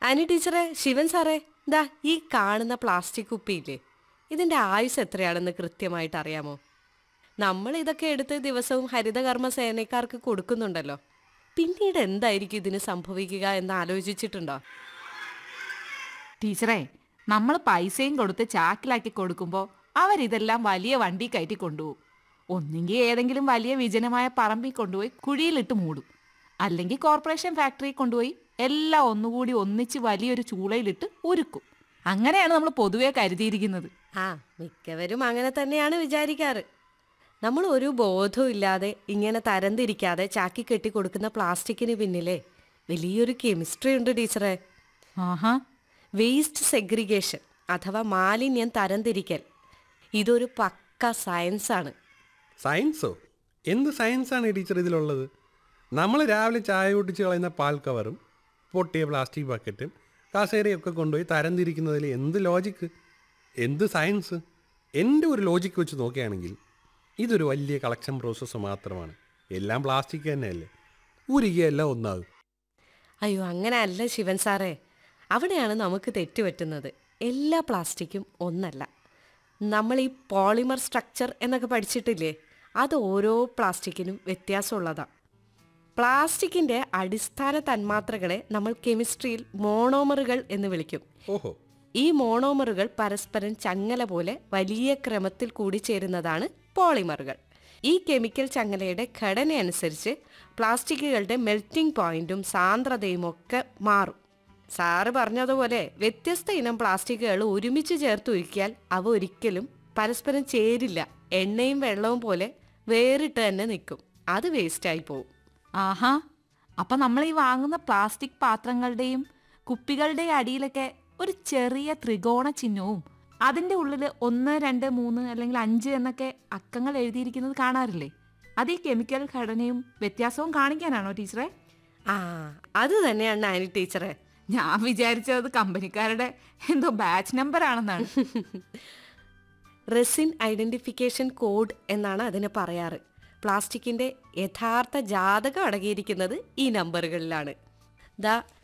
Annie ടീച്ചറെ ശിവൻ സാറേ ദാ ഈ കാണുന്ന പ്ലാസ്റ്റിക് കുപ്പിയില്ലേ ഇതിന്റെ ആയുസ് എത്രയാണെന്ന് കൃത്യമായിട്ട് അറിയാമോ നമ്മൾ ഇതൊക്കെ എടുത്ത് ദിവസവും ഹരിതകർമ്മ സേനക്കാർക്ക് കൊടുക്കുന്നുണ്ടല്ലോ പിന്നീട് എന്തായിരിക്കും ഇതിന് സംഭവിക്കുക എന്ന് ആലോചിച്ചിട്ടുണ്ടോ ടീച്ചറെ നമ്മൾ പൈസയും കൊടുത്ത് ചാക്കിലാക്കി കൊടുക്കുമ്പോൾ അവരിതെല്ലാം വലിയ വണ്ടി കയറ്റി കൊണ്ടുപോകും ഒന്നെങ്കിൽ ഏതെങ്കിലും വലിയ വിജനമായ പറമ്പിൽ കൊണ്ടുപോയി കുഴിയിലിട്ട് മൂടും അല്ലെങ്കിൽ കോർപ്പറേഷൻ ഫാക്ടറി കൊണ്ടുപോയി എല്ലാം ഒന്നുകൂടി ഒന്നിച്ച് വലിയൊരു ചൂളയിലിട്ട് ഉരുക്കും അങ്ങനെയാണ് നമ്മൾ പൊതുവെ കരുതിയിരിക്കുന്നത് ആ മിക്കവരും അങ്ങനെ തന്നെയാണ് വിചാരിക്കാറ് നമ്മൾ ഒരു ബോധവും ഇല്ലാതെ ഇങ്ങനെ തരംതിരിക്കാതെ ചാക്കി കെട്ടി കൊടുക്കുന്ന പ്ലാസ്റ്റിക്കിന് പിന്നിലെ വലിയൊരു കെമിസ്ട്രി ഉണ്ട് ടീച്ചറെ ആഹാ വേസ്റ്റ് സെഗ്രിഗേഷൻ അഥവാ മാലിന്യം തരംതിരിക്കൽ ഇതൊരു പക്ക സയൻസാണ് സയൻസോ എന്ത് സയൻസാണ് ടീച്ചർ ഇതിലുള്ളത് നമ്മൾ രാവിലെ ചായ കുട്ടിച്ച് കളയുന്ന പാൽ കവറും പൊട്ടിയ പ്ലാസ്റ്റിക് ബക്കറ്റും കസേരയൊക്കെ കൊണ്ടുപോയി തരംതിരിക്കുന്നതിൽ എന്ത് ലോജിക്ക് എന്ത് സയൻസ് എൻ്റെ ഒരു ലോജിക്ക് വെച്ച് നോക്കുകയാണെങ്കിൽ ഇതൊരു വലിയ കളക്ഷൻ പ്രോസസ്സ് മാത്രമാണ് എല്ലാം പ്ലാസ്റ്റിക് തന്നെയല്ലേ ഉരുകിയെല്ലാം ഒന്നാകും അയ്യോ അങ്ങനെ അല്ല ശിവൻ സാറേ അവിടെയാണ് നമുക്ക് തെറ്റുപറ്റുന്നത് എല്ലാ പ്ലാസ്റ്റിക്കും ഒന്നല്ല നമ്മൾ ഈ പോളിമർ സ്ട്രക്ചർ എന്നൊക്കെ പഠിച്ചിട്ടില്ലേ അത് ഓരോ പ്ലാസ്റ്റിക്കിനും വ്യത്യാസമുള്ളതാണ് പ്ലാസ്റ്റിക്കിൻ്റെ അടിസ്ഥാന തന്മാത്രകളെ നമ്മൾ കെമിസ്ട്രിയിൽ മോണോമറുകൾ എന്ന് വിളിക്കും ഓഹോ ഈ മോണോമറുകൾ പരസ്പരം ചങ്ങല പോലെ വലിയ ക്രമത്തിൽ കൂടിച്ചേരുന്നതാണ് പോളിമറുകൾ ഈ കെമിക്കൽ ചങ്ങലയുടെ ഘടനയനുസരിച്ച് പ്ലാസ്റ്റിക്കുകളുടെ മെൽറ്റിംഗ് പോയിന്റും സാന്ദ്രതയും ഒക്കെ മാറും സാറ് പറഞ്ഞതുപോലെ വ്യത്യസ്ത ഇനം പ്ലാസ്റ്റിക്കുകൾ ഒരുമിച്ച് ചേർത്ത് ഉരുക്കിയാൽ അവ ഒരിക്കലും പരസ്പരം ചേരില്ല എണ്ണയും വെള്ളവും പോലെ വേറിട്ട് തന്നെ നിൽക്കും അത് വേസ്റ്റായി പോവും ആഹാ അപ്പം നമ്മൾ ഈ വാങ്ങുന്ന പ്ലാസ്റ്റിക് പാത്രങ്ങളുടെയും കുപ്പികളുടെയും അടിയിലൊക്കെ ഒരു ചെറിയ ത്രികോണ ചിഹ്നവും അതിൻ്റെ ഉള്ളിൽ ഒന്ന് രണ്ട് മൂന്ന് അല്ലെങ്കിൽ അഞ്ച് എന്നൊക്കെ അക്കങ്ങൾ എഴുതിയിരിക്കുന്നത് കാണാറില്ലേ അത് ഈ കെമിക്കൽ ഘടനയും വ്യത്യാസവും കാണിക്കാനാണോ ടീച്ചറെ ആ അത് തന്നെയാണ് ആനി ടീച്ചറെ ഞാൻ വിചാരിച്ചത് കമ്പനിക്കാരുടെ എന്തോ ബാച്ച് നമ്പർ ആണെന്നാണ് റെസിൻ ഐഡന്റിഫിക്കേഷൻ കോഡ് എന്നാണ് അതിന് പറയാറ് പ്ലാസ്റ്റിക്കിന്റെ യഥാർത്ഥ ജാതകം അടങ്ങിയിരിക്കുന്നത് ഈ നമ്പറുകളിലാണ് ദാ